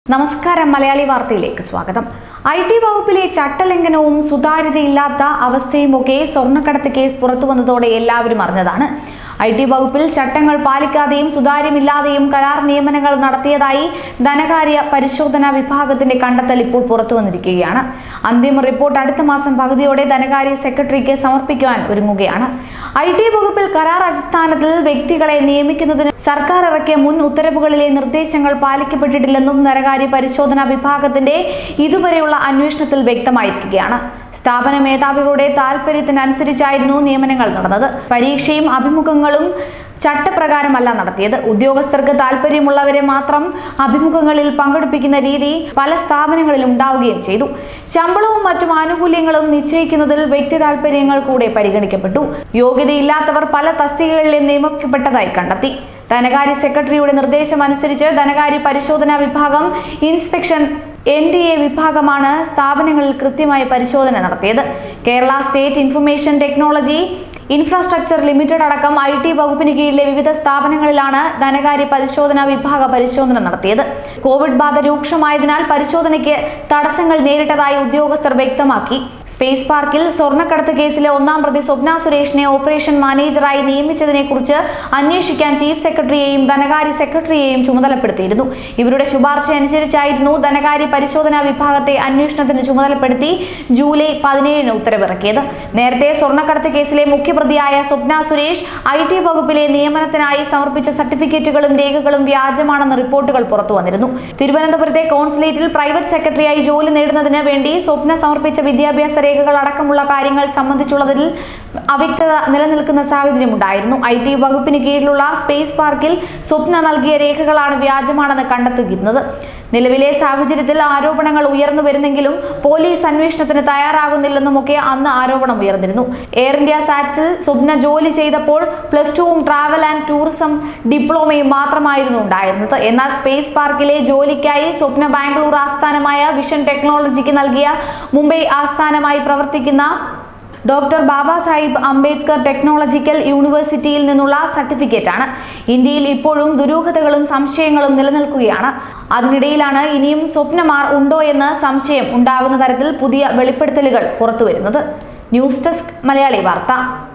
നമസ്കാരം മലയാളി വാർത്തയിലേക്ക് സ്വാഗതം ഐ ടി വകുപ്പിലെ ചട്ടലംഘനവും സുതാര്യതയില്ലാത്ത അവസ്ഥയുമൊക്കെ സ്വർണ്ണക്കടത്ത് കേസ് പുറത്തു വന്നതോടെ എല്ലാവരും അറിഞ്ഞതാണ് ഐ ടി വകുപ്പിൽ ചട്ടങ്ങൾ പാലിക്കാതെയും സുതാര്യമില്ലാതെയും കരാർ നിയമനങ്ങൾ നടത്തിയതായി ധനകാര്യ പരിശോധനാ വിഭാഗത്തിന്റെ കണ്ടെത്തൽ ഇപ്പോൾ പുറത്തു വന്നിരിക്കുകയാണ് അന്തിമ റിപ്പോർട്ട് അടുത്ത മാസം പകുതിയോടെ ധനകാര്യ സെക്രട്ടറിക്ക് സമർപ്പിക്കുവാൻ ഒരുങ്ങുകയാണ് ഐ ടി വകുപ്പിൽ കരാർ അടിസ്ഥാനത്തിൽ വ്യക്തികളെ നിയമിക്കുന്നതിന് സർക്കാർ ഇറക്കിയ മുൻ ഉത്തരവുകളിലെ നിർദ്ദേശങ്ങൾ പാലിക്കപ്പെട്ടിട്ടില്ലെന്നും ധനകാര്യ പരിശോധനാ വിഭാഗത്തിന്റെ ഇതുവരെയുള്ള അന്വേഷണത്തിൽ വ്യക്തമായിരിക്കുകയാണ് സ്ഥാപന മേധാവികളുടെ താൽപര്യത്തിനനുസരിച്ചായിരുന്നു നിയമനങ്ങൾ നടന്നത് പരീക്ഷയും അഭിമുഖങ്ങളും ചട്ടപ്രകാരമല്ല നടത്തിയത് ഉദ്യോഗസ്ഥർക്ക് താല്പര്യമുള്ളവരെ മാത്രം അഭിമുഖങ്ങളിൽ പങ്കെടുപ്പിക്കുന്ന രീതി പല സ്ഥാപനങ്ങളിലും ഉണ്ടാവുകയും ചെയ്തു ശമ്പളവും മറ്റും ആനുകൂല്യങ്ങളും നിശ്ചയിക്കുന്നതിൽ വ്യക്തി താല്പര്യങ്ങൾ കൂടെ പരിഗണിക്കപ്പെട്ടു യോഗ്യതയില്ലാത്തവർ പല തസ്തികകളിലും നിയമിക്കപ്പെട്ടതായി കണ്ടെത്തി ധനകാര്യ സെക്രട്ടറിയുടെ നിർദ്ദേശം അനുസരിച്ച് ധനകാര്യ പരിശോധനാ വിഭാഗം ഇൻസ്പെക്ഷൻ എൻ ഡി എ വിഭാഗമാണ് സ്ഥാപനങ്ങളിൽ കൃത്യമായ പരിശോധന നടത്തിയത് Kerala state information technology infrastructure limited അടക്കം ഐ ടി വകുപ്പിന് കീഴിലെ വിവിധ സ്ഥാപനങ്ങളിലാണ് ധനകാര്യ പരിശോധനാ വിഭാഗ പരിശോധന നടത്തിയത് കോവിഡ് ബാധ രൂക്ഷമായതിനാൽ പരിശോധനയ്ക്ക് തടസ്സങ്ങൾ നേരിട്ടതായി ഉദ്യോഗസ്ഥർ വ്യക്തമാക്കി സ്പേസ് പാർക്കിൽ സ്വർണ്ണക്കടത്ത് കേസിലെ ഒന്നാം പ്രതി സ്വപ്ന സുരേഷിനെ ഓപ്പറേഷൻ മാനേജറായി നിയമിച്ചതിനെ കുറിച്ച് അന്വേഷിക്കാൻ ചീഫ് സെക്രട്ടറിയെയും ധനകാര്യ സെക്രട്ടറിയെയും ചുമതലപ്പെടുത്തിയിരുന്നു ഇവരുടെ ശുപാർശ അനുസരിച്ചായിരുന്നു ധനകാര്യ പരിശോധനാ വിഭാഗത്തെ അന്വേഷണത്തിന് ചുമതലപ്പെടുത്തി ജൂലൈ പതിനേഴിന് ഉത്തരവിറക്കിയത് നേരത്തെ സ്വർണ്ണക്കടത്ത് കേസിലെ മുഖ്യപ്രതിയായ സ്വപ്ന സുരേഷ് ഐ ടി വകുപ്പിലെ നിയമനത്തിനായി സമർപ്പിച്ച സർട്ടിഫിക്കറ്റുകളും രേഖകളും വ്യാജമാണെന്ന റിപ്പോർട്ടുകൾ പുറത്തു വന്നിരുന്നു തിരുവനന്തപുരത്തെ കോൺസുലേറ്റിൽ പ്രൈവറ്റ് സെക്രട്ടറിയായി ജോലി നേടുന്നതിന് വേണ്ടി സ്വപ്ന സമർപ്പിച്ച വിദ്യാഭ്യാസ രേഖകൾ അടക്കമുള്ള കാര്യങ്ങൾ സംബന്ധിച്ചുള്ളതിൽ അവ്യക്തത നിലനിൽക്കുന്ന സാഹചര്യമുണ്ടായിരുന്നു ഐ ടി വകുപ്പിന് കീഴിലുള്ള സ്പേസ് പാർക്കിൽ സ്വപ്ന നൽകിയ രേഖകളാണ് വ്യാജമാണെന്ന് കണ്ടെത്തുന്നത് നിലവിലെ സാഹചര്യത്തിൽ ആരോപണങ്ങൾ ഉയർന്നു വരുന്നെങ്കിലും പോലീസ് അന്വേഷണത്തിന് തയ്യാറാകുന്നില്ലെന്നുമൊക്കെ അന്ന് ആരോപണം ഉയർന്നിരുന്നു എയർ ഇന്ത്യ സാറ്റ്സിൽ സ്വപ്ന ജോലി ചെയ്തപ്പോൾ പ്ലസ് ടുവും ട്രാവൽ ആൻഡ് ടൂറിസം ഡിപ്ലോമയും മാത്രമായിരുന്നു ഉണ്ടായിരുന്നത് എന്നാൽ സ്പേസ് പാർക്കിലെ ജോലിക്കായി സ്വപ്ന ബാംഗ്ലൂർ ആസ്ഥാനമായ വിഷൻ ടെക്നോളജിക്ക് നൽകിയ മുംബൈ ആസ്ഥാനമായി പ്രവർത്തിക്കുന്ന ഡോക്ടർ ബാബാ സാഹിബ് അംബേദ്കർ ടെക്നോളജിക്കൽ യൂണിവേഴ്സിറ്റിയിൽ നിന്നുള്ള സർട്ടിഫിക്കറ്റാണ് ഇന്ത്യയിൽ ഇപ്പോഴും ദുരൂഹതകളും സംശയങ്ങളും നിലനിൽക്കുകയാണ് അതിനിടയിലാണ് ഇനിയും സ്വപ്നമാർ ഉണ്ടോ എന്ന് സംശയം ഉണ്ടാകുന്ന തരത്തിൽ പുതിയ വെളിപ്പെടുത്തലുകൾ പുറത്തുവരുന്നത് ന്യൂസ് ഡെസ്ക് മലയാളി വാർത്ത